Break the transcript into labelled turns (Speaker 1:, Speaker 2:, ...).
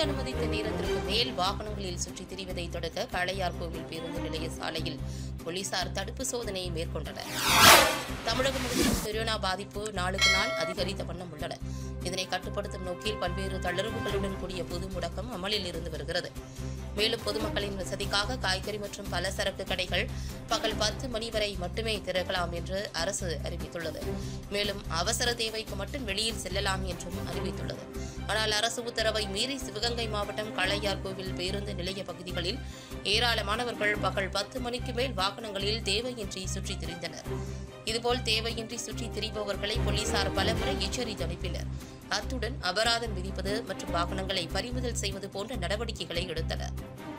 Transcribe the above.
Speaker 1: அனுமதித்த நேரத்திற்கு மேல் வாகனங்களில் சுற்றித் திரிவதை தடுக்க காளையார்கோவில் பேருந்து நிலைய சாலையில் போலீசார் தடுப்பு சோதனையை மேற்கொண்டனர் தமிழகம் முழுவதும் கொரோனா பாதிப்பு நாளுக்கு நாள் அதிகரித்த வண்ணம் உள்ளன இதனை கட்டுப்படுத்தும் நோக்கில் பல்வேறு தளர்வுகளுடன் கூடிய பொது முடக்கம் அமலில் இருந்து வருகிறது மேலும் பொதுமக்களின் வசதிக்காக காய்கறி மற்றும் பலசரக்கு கடைகள் பகல் பத்து மணி வரை மட்டுமே திறக்கலாம் என்று அரசு அறிவித்துள்ளது மேலும் அவசர தேவைக்கு மட்டும் வெளியில் செல்லலாம் என்றும் அறிவித்துள்ளது ஆனால் அரசு உத்தரவை மீறி சிவகங்கை மாவட்டம் காளையார்கோவில் பேருந்து நிலைய பகுதிகளில் ஏராளமானவர்கள் பகல் பத்து மணிக்கு மேல் வாகனங்களில் தேவையின்றி சுற்றித் திரிந்தனர் இதுபோல் தேவையின்றி சுற்றித் திரிபவர்களை போலீசார் பலமுறை எச்சரித்து அனுப்பினர் அத்துடன் அபராதம் விதிப்பது மற்றும் வாகனங்களை பறிமுதல் செய்வது போன்ற நடவடிக்கைகளை எடுத்தனர்